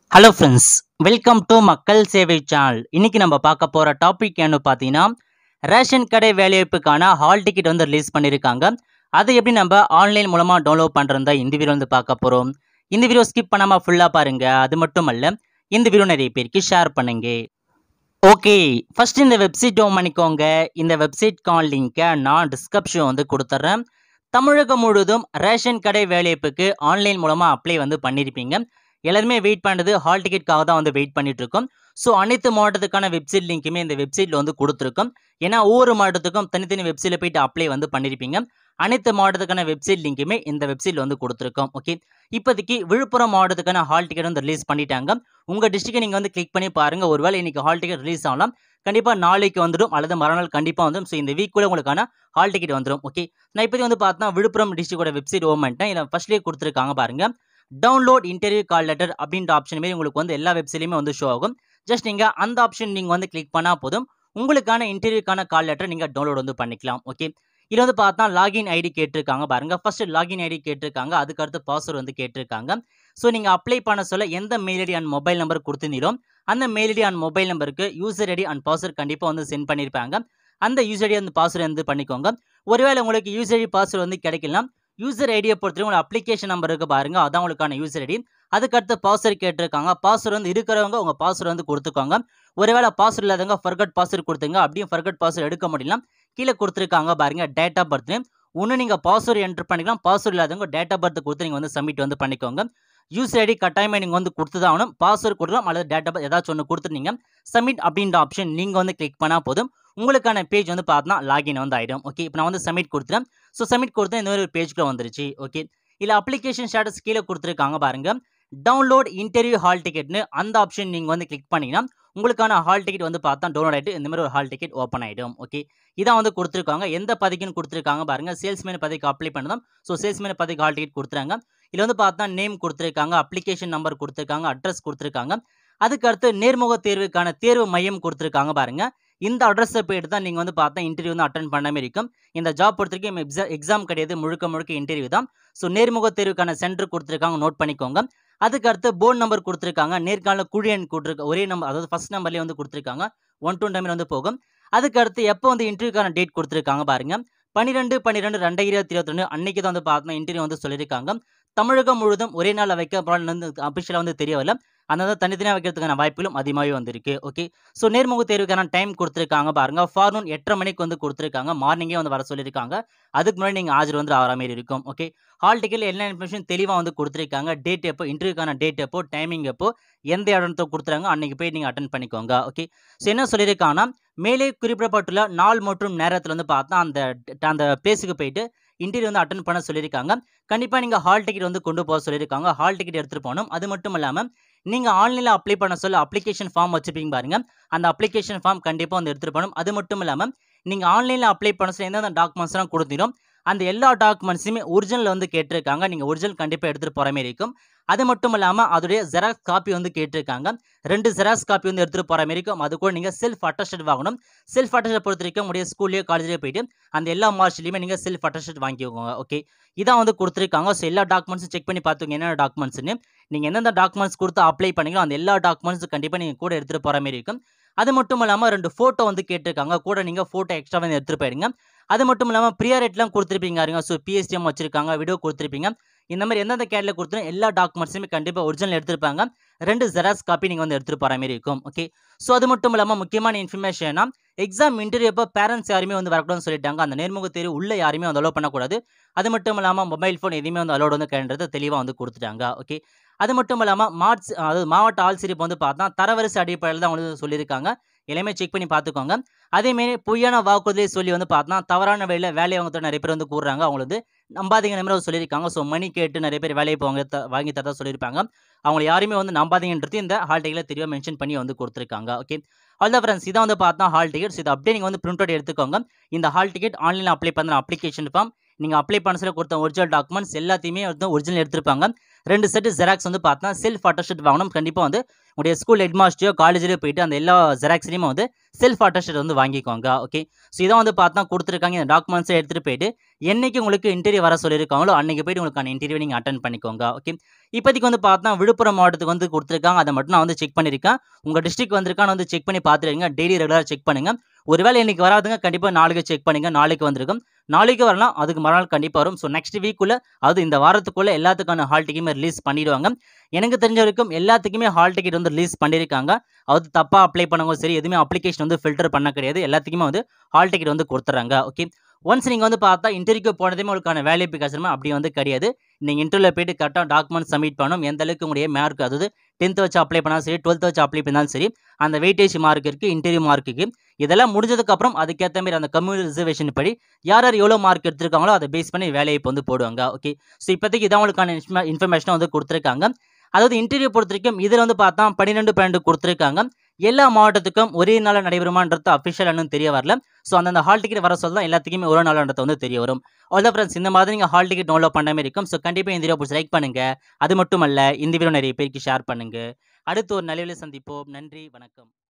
hello friends welcome to மக்கள் சேவை channel இன்னைக்கு நம்ம பார்க்க போகிற டாபிக் என்ன பார்த்தீங்கன்னா ரேஷன் கடை வேலைவாய்ப்புக்கான ஹால் டிக்கெட் வந்து ரிலீஸ் பண்ணியிருக்காங்க அதை எப்படி நம்ம ஆன்லைன் மூலமாக டவுன்லோட் பண்ணுறதா இந்த வீடியோ வந்து பார்க்க போகிறோம் இந்த வீடியோ ஸ்கிப் பண்ணாமல் ஃபுல்லாக பாருங்கள் அது மட்டும் அல்ல இந்த வீடியோ நிறைய பேருக்கு ஷேர் பண்ணுங்க ஓகே ஃபர்ஸ்ட் இந்த வெப்சைட் ஓன் பண்ணிக்கோங்க இந்த வெப்சைட்கான லிங்கை நான் டிஸ்கிரிப்ஷன் வந்து கொடுத்துட்றேன் தமிழகம் முழுவதும் ரேஷன் கடை வேலைவாய்ப்புக்கு ஆன்லைன் மூலமாக அப்ளை வந்து பண்ணியிருப்பீங்க எல்லாருமே வெயிட் பண்ணுறது ஹால் டிக்கெட்காக தான் வந்து வெயிட் பண்ணிட்டு இருக்கோம் ஸோ அனைத்து மாவட்டத்துக்கான வெப்சைட் லிங்க்குமே இந்த வெப்சைட்டில் வந்து கொடுத்துருக்கோம் ஏன்னா ஒவ்வொரு மாவட்டத்துக்கும் தனித்தனி வெப்சைட்டில் போயிட்டு அப்ளை வந்து பண்ணியிருப்பீங்க அனைத்து மாவட்டத்துக்கான வெப்சைட் லிங்க்குமே இந்த வெப்சைட்டில் வந்து கொடுத்துருக்கோம் ஓகே இப்போதைக்கு விழுப்புரம் மாவட்டத்துக்கான ஹால் டிக்கெட் வந்து ரிலீஸ் பண்ணிட்டாங்க உங்கள் டிஸ்ட்ரிக்டை நீங்கள் வந்து கிளிக் பண்ணி பாருங்கள் ஒருவேளை இன்னைக்கு ஹால் டிக்கெட் ரிலீஸ் ஆகலாம் கண்டிப்பாக நாளைக்கு வந்துடும் அல்லது மறுநாள் கண்டிப்பாக வந்துடும் ஸோ இந்த வீக்குள்ள உங்களுக்கான ஹால் டிக்கெட் வந்துடும் ஓகே நான் இப்போதைக்கு வந்து பார்த்தா விழுப்புரம் டிஸ்ட்ரிக்டோட வெப்சைட் ஓம் பண்ணிட்டேன் இதில் ஃபர்ஸ்ட்லேயே கொடுத்துருக்காங்க பாருங்கள் டவுன்லோட் இன்டர்வியூ கால் லெட்டர் அப்படின்ற ஆப்ஷன் மாரி உங்களுக்கு வந்து எல்லா வெப்சைட்லையுமே வந்து ஷோ ஆகும் ஜஸ்ட் நீங்கள் அந்த ஆப்ஷன் நீங்கள் வந்து கிளிக் பண்ணால் போதும் உங்களுக்கான இன்டர்வியூக்கான கால் லெட்டர் நீங்கள் டவுன்லோட் வந்து பண்ணிக்கலாம் ஓகே இதில் வந்து பார்த்தா லாகின் ஐடி கேட்டிருக்காங்க பாருங்க ஃபர்ஸ்ட் லாகின் ஐடி கேட்டிருக்காங்க அதுக்கு அடுத்து பாஸ்வேர்டு வந்து கேட்டிருக்காங்க ஸோ நீங்கள் அப்ளை பண்ண சொல்ல எந்த mail ID and mobile number கொடுத்துருந்தீங்களோ அந்த மெயில் ஐடி அண்ட் மொபைல் நம்பருக்கு யூசர் ஐடி அண்ட் பாஸ்வேர்டு கண்டிப்பாக வந்து சென்ட் பண்ணியிருப்பாங்க அந்த யூசர் ஐடி அந்த பாஸ்வேர்டு வந்து பண்ணிக்கோங்க ஒருவேளை உங்களுக்கு யூசர் ஐடி பாஸ்வேர்டு வந்து கிடைக்கலாம் யூசர் ஐடியை பொறுத்தவரை உங்களோட அப்ளிகேஷன் நம்பர் இருக்கு பாருங்க அதான் உங்களுக்கான யூசர் ஐடி அதுக்கடுத்து பாஸ்வேர்டு கேட்டிருக்காங்க பாஸ்வேர்டு வந்து இருக்கிறவங்க உங்க பாஸ்வேர்டு வந்து கொடுத்துக்கோங்க ஒருவேளை பாஸ்வேர்டு இல்லாதவங்க ஃபர்கட் பாஸ்வேர்டு கொடுத்துங்க அப்படியும் ஃபர்கட் பாஸ்வேர்டு எடுக்க முடியல கீழே கொடுத்துருக்காங்க பாருங்க டேட் ஆஃப் பர்த் ஒன்று நீங்கள் பாஸ்வேர்டு என்டர் பண்ணிக்கலாம் பாஸ்வேர்டு இல்லாதவங்க டேட் ஆஃப் பர்த் கொடுத்து நீங்கள் வந்து சப்மிட் வந்து பண்ணிக்கோங்க யூசர் ஐடி கட்டாயமாக நீங்கள் வந்து கொடுத்து தான் ஆகணும் பாஸ்வேர்டு கொடுக்கலாம் அல்லது டேட் ஆஃப் பர்த் ஏதாச்சும் ஒன்று கொடுத்துருந்தீங்க சப்மிட் அப்படின்ற ஆப்ஷன் நீங்கள் வந்து கிளிக் பண்ணால் போதும் உங்களுக்கான பேஜ் வந்து பார்த்தா லாகின் வந்து ஆகிடும் ஓகே இப்போ நான் வந்து சப்மிட் கொடுத்துறேன் ஸோ சப்மிட் கொடுத்தா இந்த மாதிரி ஒரு பேஜ்க்குள்ள வந்துருச்சு ஓகே இல்லை அப்ளிகேஷன் ஸ்டேட்டஸ் கீழே கொடுத்துருக்காங்க பாருங்க டவுன்லோட் இன்டர்வியூ ஹால் டிக்கெட்னு அந்த ஆப்ஷன் நீங்கள் வந்து கிளிக் பண்ணிங்கன்னா உங்களுக்கான ஹால் டிக்கெட் வந்து பார்த்தா டவுன்லோட் ஆகிட்டு இந்த மாதிரி ஒரு ஹால் டிக்கெட் ஓப்பன் ஆகிடும் ஓகே இதான் வந்து கொடுத்துருக்காங்க எந்த பதவிக்குன்னு கொடுத்துருக்காங்க பாருங்க சேல்ஸ்மேன் பதவிக்கு அப்ளை பண்ணதும் ஸோ சேல்ஸ்மேன் பதவிக்கு ஹால் டிக்கெட் கொடுத்துறாங்க இதில் வந்து பார்த்தா நேம் கொடுத்துருக்காங்க அப்ளிகேஷன் நம்பர் கொடுத்துருக்காங்க அட்ரஸ் கொடுத்துருக்காங்க அதுக்கு அடுத்து நேர்முக தேர்வுக்கான தேர்வு மையம் கொடுத்துருக்காங்க பாருங்க இந்த அட்ரஸை போயிட்டு தான் நீங்கள் வந்து பார்த்தா இன்டர்வியூ வந்து அட்டன் பண்ண மாதிரி இருக்கும் இந்த ஜாப் பொறுத்த வரைக்கும் எக்ஸா எக்ஸாம் கிடையாது முழுக்க முழுக்க இன்டர்வியூ தான் ஸோ நேர்முக தேர்வுக்கான சென்டர் கொடுத்துருக்காங்க நோட் பண்ணிக்கோங்க அதுக்கு அடுத்து போர்டு நம்பர் கொடுத்துருக்காங்க நேர்காணல குழு எண் கொடுத்துருக்க ஒரே நம்பர் அதாவது ஃபர்ஸ்ட் நம்பர்லேயே வந்து கொடுத்துருக்காங்க ஒன் டூ நம்பர் வந்து போகும் அதுக்கு அடுத்து எப்போ வந்து இன்டர்வியூக்கான டேட் கொடுத்துருக்காங்க பாருங்க பன்னிரெண்டு பன்னிரெண்டு ரெண்டாயிரத்தி இருபத்தி ரெண்டு அன்னைக்கு தான் வந்து பார்த்தோம் இன்டர்வியூ வந்து சொல்லியிருக்காங்க தமிழகம் முழுவதும் ஒரே நாளில் வைக்க வந்து அபிஷியலாக வந்து தெரியவில்லை அதனால தனித்தனியாக வைக்கிறதுக்கான வாய்ப்புகளும் அதிகமாகவே வந்திருக்கு ஓகே ஸோ நேர்முக தேர்வுக்கான டைம் கொடுத்துருக்காங்க பாருங்க ஃபார்னூன் எட்டரை மணிக்கு வந்து கொடுத்துருக்காங்க மார்னிங்கே வந்து வர சொல்லியிருக்காங்க அதுக்கு முன்னாடி நீங்கள் ஆஜர் வந்து ஆகிற மாதிரி இருக்கும் ஓகே ஹால் டிக்கெட்டில் எல்லா இன்ஃபர்மேஷன் தெளிவாக வந்து கொடுத்துருக்காங்க டேட் எப்போ இன்டர்வியூக்கான டேட் எப்போ டைமிங் எப்போ எந்த இடத்த கொடுத்துறாங்க அன்னைக்கு போய் நீங்கள் அட்டன் பண்ணிக்கோங்க ஓகே ஸோ என்ன சொல்லியிருக்காங்கன்னா மேலே குறிப்பிடப்பட்டுள்ள நாள் மற்றும் நேரத்தில் வந்து பார்த்தா அந்த அந்த பிளேஸுக்கு போயிட்டு இன்டர்வியூ வந்து அட்டன் பண்ண சொல்லியிருக்காங்க கண்டிப்பாக நீங்கள் ஹால் டிக்கெட் வந்து கொண்டு போக சொல்லியிருக்காங்க ஹால் டிக்கெட் எடுத்துகிட்டு போகணும் அது மட்டும் இல்லாமல் நீங்கள் ஆன்லைனில் அப்ளை பண்ண சொல்ல அப்ளிகேஷன் ஃபார்ம் வச்சுப்பீங்க பாருங்க அந்த அப்ளிகேஷன் ஃபார்ம் கண்டிப்பாக வந்து எடுத்துகிட்டு போகணும் அது மட்டும் இல்லாமல் நீங்கள் ஆன்லைனில் அப்ளை பண்ண சொல்ல எந்தெந்த டாக்குமெண்ட்ஸ்லாம் கொடுத்துடும் அந்த எல்லா டாக்குமெண்ட்ஸுமே ஒரிஜினல் வந்து கேட்டிருக்காங்க நீங்கள் ஒரிஜினல் கண்டிப்பாக எடுத்துகிட்டு போகிற மாதிரி இருக்கும் அது மட்டும் இல்லாமல் அதோடைய ஜெராக்ஸ் காப்பி வந்து கேட்டிருக்காங்க ரெண்டு ஜெராக்ஸ் காப்பி வந்து எடுத்துகிட்டு போகிற மாதிரி இருக்கும் அது கூட நீங்கள் செல்ஃப் அட்டஸ்டட் வாங்கணும் செல்ஃப் அட்டஸ்டட் பொறுத்த வரைக்கும் உடைய ஸ்கூல்லேயோ காலேஜ்லேயோ போயிட்டு அந்த எல்லா மார்க்ஸ்லையுமே நீங்கள் செல்ஃப் அட்டஸ்டட் வாங்கிக்கோங்க ஓகே இதான் வந்து கொடுத்துருக்காங்க ஸோ எல்லா டாக்குமெண்ட்ஸும் செக் பண்ணி பார்த்துங்க என்னென்ன டாக்குமெண்ட்ஸ்னு நீங்கள் எந்தெந்த டாக்குமெண்ட்ஸ் கொடுத்து அப்ளை பண்ணீங்களோ அந்த எல்லா டாக்குமெண்ட்ஸும் கண்டிப்பாக நீங்கள் கூட எடுத்துகிட்டு போகிற மாதிரி இருக்கும் அது மட்டும் இல்லாமல் ரெண்டு ஃபோட்டோ வந்து கேட்டிருக்காங்க கூட நீங்கள் ஃபோட்டோ எக்ஸ்ட்ரா வந்து எடுத்துகிட்டு போயிடுங்க அது மட்டும் இல்லாமல் ப்ரியா ரேட்லாம் கொடுத்துருப்பீங்க பாருங்க ஸோ பிஎஸ்டிஎம் வச்சிருக்காங்க வீடியோ கொடுத்துருப்பீங்க இந்த மாதிரி எந்தெந்த கேட்டில் கொடுத்துரும் எல்லா டாக்குமெண்ட்ஸுமே கண்டிப்பாக ஒரிஜினல் எடுத்திருப்பாங்க ரெண்டு ஜெராக்ஸ் காப்பி நீங்கள் வந்து எடுத்துகிட்டு போகிற மாதிரி இருக்கும் ஓகே ஸோ அது மட்டும் இல்லாமல் முக்கியமான இன்ஃபர்மேஷனா எக்ஸாம் இன்டர்வியூ அப்போ பேரண்ட்ஸ் யாருமே வந்து வரக்கூடாதுன்னு சொல்லிட்டாங்க அந்த நேர்முக தேர்வு உள்ள யாருமே வந்து அலோவ் பண்ணக்கூடாது அது மட்டும் இல்லாமல் மொபைல் ஃபோன் எதுவுமே வந்து அலோட் வந்து கேன்றது தெளிவாக வந்து கொடுத்துட்டாங்க ஓகே அது மட்டும் இல்லாமல் மார்ச் அதாவது மாவட்ட ஆள்சிரிப்பு வந்து பார்த்தா தரவரிசை அடிப்படையில் தான் வந்து சொல்லியிருக்காங்க எல்லாமே செக் பண்ணி பார்த்துக்கோங்க அதேமாரி பொய்யான வாக்குறுதியை சொல்லி வந்து பார்த்தா தவறான வழியில் வேலையை வாங்க நிறைய பேர் வந்து கூடுறாங்க அவங்களுக்கு நம்பாதீங்க நம்பர் சொல்லியிருக்காங்க ஸோ மணி கேட்டு நிறைய பேர் வேலையை போவாங்க த வாங்கி தரதா சொல்லியிருப்பாங்க அவங்க யாருமே வந்து நம்பாதீங்கன்றது இந்த ஹால் டிக்கெட்டில் தெளிவாக மென்ஷன் பண்ணி வந்து கொடுத்துருக்காங்க ஓகே அவ்வளோ ஃப்ரெண்ட்ஸ் இதான் வந்து பார்த்தா ஹால் டிக்கெட்ஸ் இது அப்படியே நீங்கள் வந்து பிரிண்ட் அவுட் எடுத்துக்கோங்க இந்த ஹால் டிக்கெட் ஆன்லைனில் அப்ளை பண்ணுற அப்ளிகேஷன் ஃபார்ம் நீங்கள் அப்ளை பண்ண சொல்ல கொடுத்த ஒரிஜினல் டாக்குமெண்ட்ஸ் எல்லாத்தையுமே வந்து ஒரிஜினல் எடுத்திருப்பாங்க ரெண்டு செட்டு ஜெராக்ஸ் வந்து பார்த்தா செல்ஃப் அட்டஸ்டட் வாங்கணும் கண்டிப்பாக வந்து உங்களுடைய ஸ்கூல் ஹெட் மாஸ்டரையோ காலேஜ்லேயோ போயிட்டு அந்த எல்லா ஜெராக்ஸ்லையுமே வந்து செல்ஃப் அட்டஸ்டட் வந்து வாங்கிக்கோங்க ஓகே ஸோ இதான் வந்து பார்த்தா கொடுத்துருக்காங்க இந்த டாக்குமெண்ட்ஸை எடுத்துகிட்டு போயிட்டு என்னைக்கு உங்களுக்கு இன்டர்வியூ வர சொல்லியிருக்காங்களோ அன்றைக்கி போயிட்டு உங்களுக்கான இன்டர்வியூ நீங்கள் அட்டன் பண்ணிக்கோங்க ஓகே இப்போதைக்கு வந்து பார்த்தா விழுப்புரம் மாவட்டத்துக்கு வந்து கொடுத்துருக்காங்க அதை மட்டும் நான் வந்து செக் பண்ணியிருக்கேன் உங்கள் டிஸ்ட்ரிக் வந்திருக்கான்னு வந்து செக் பண்ணி பார்த்துருங்க டெய்லி ரெகுலராக செக் பண்ணுங்கள் ஒருவேளை இன்னைக்கு வராதுங்க கண்டிப்பாக நாளைக்கு செக் பண்ணுங்க நாளைக்கு வந்திருக்கும் நாளைக்கு வரலாம் அதுக்கு மறுநாள் கண்டிப்பாக வரும் ஸோ நெக்ஸ்ட் வீக்குள்ளே அது இந்த வாரத்துக்குள்ளே எல்லாத்துக்கான ஹால் டிக்கெட்டுமே ரிலீஸ் பண்ணிடுவாங்க எனக்கு தெரிஞ்ச வரைக்கும் எல்லாத்துக்குமே ஹால் டிக்கெட் வந்து ரிலீஸ் பண்ணியிருக்காங்க அது தப்பாக அப்ளை பண்ணவங்க சரி எதுவுமே அப்ளிகேஷன் வந்து ஃபில்டர் பண்ண கிடையாது எல்லாத்துக்குமே வந்து ஹால் டிக்கெட் வந்து கொடுத்துட்றாங்க ஓகே ஒன்ஸ் நீங்கள் வந்து பார்த்தா இன்டர்வியூக்கு போனதுமே உங்களுக்கான வேலை பிகாசமே அப்படி வந்து கிடையாது நீங்கள் இன்டர்வியூவில் போயிட்டு கரெக்டாக டாக்குமெண்ட் சப்மிட் பண்ணணும் எந்த அளவுக்கு உங்களுடைய மார்க் அதாவது டென்த்து வச்சு அப்ளை பண்ணாலும் சரி டுவெல்த் வச்சு அப்ளை பண்ணாலும் சரி அந்த வெயிட்டேஜ் மார்க் இருக்குது இன்டர்வியூ மார்க்குக்கு இதெல்லாம் முடிஞ்சதுக்கப்புறம் அதுக்கேற்ற மாதிரி அந்த கம்யூனி ரிசர்வேஷன் படி யார் யார் எவ்வளோ மார்க் எடுத்திருக்காங்களோ அதை பேஸ் பண்ணி வேலையை இப்போ வந்து போடுவாங்க ஓகே ஸோ இப்போதைக்கு இதான் உங்களுக்கான இன்ஃபர்மேஷனை வந்து கொடுத்துருக்காங்க அதாவது இன்டர்வியூ பொறுத்த வரைக்கும் இதில் வந்து பார்த்தா பன்னிரெண்டு பன்னெண்டு கொடுத்துருக்காங்க எல்லா மாவட்டத்துக்கும் ஒரே நாளில் நடைபெறுமான்றது அஃபிஷியல் இன்னும் தெரிய வரல ஸோ அந்தந்த ஹால் டிக்கெட் வர சொல்ல தான் எல்லாத்துக்குமே ஒரு நாள்ன்றது வந்து தெரிய வரும் அவ்வளோ ஃப்ரெண்ட்ஸ் இந்த மாதிரி நீங்கள் ஹால் டிக்கெட் டவுன்லோட் பண்ண மாதிரி இருக்கும் ஸோ கண்டிப்பாக இந்த வீடியோ பிடிச்சி லைக் பண்ணுங்கள் அது மட்டும் அல்ல இந்த வீடியோ நிறைய பேருக்கு ஷேர் பண்ணுங்கள் அடுத்து ஒரு நல்ல சந்திப்போம் நன்றி வணக்கம்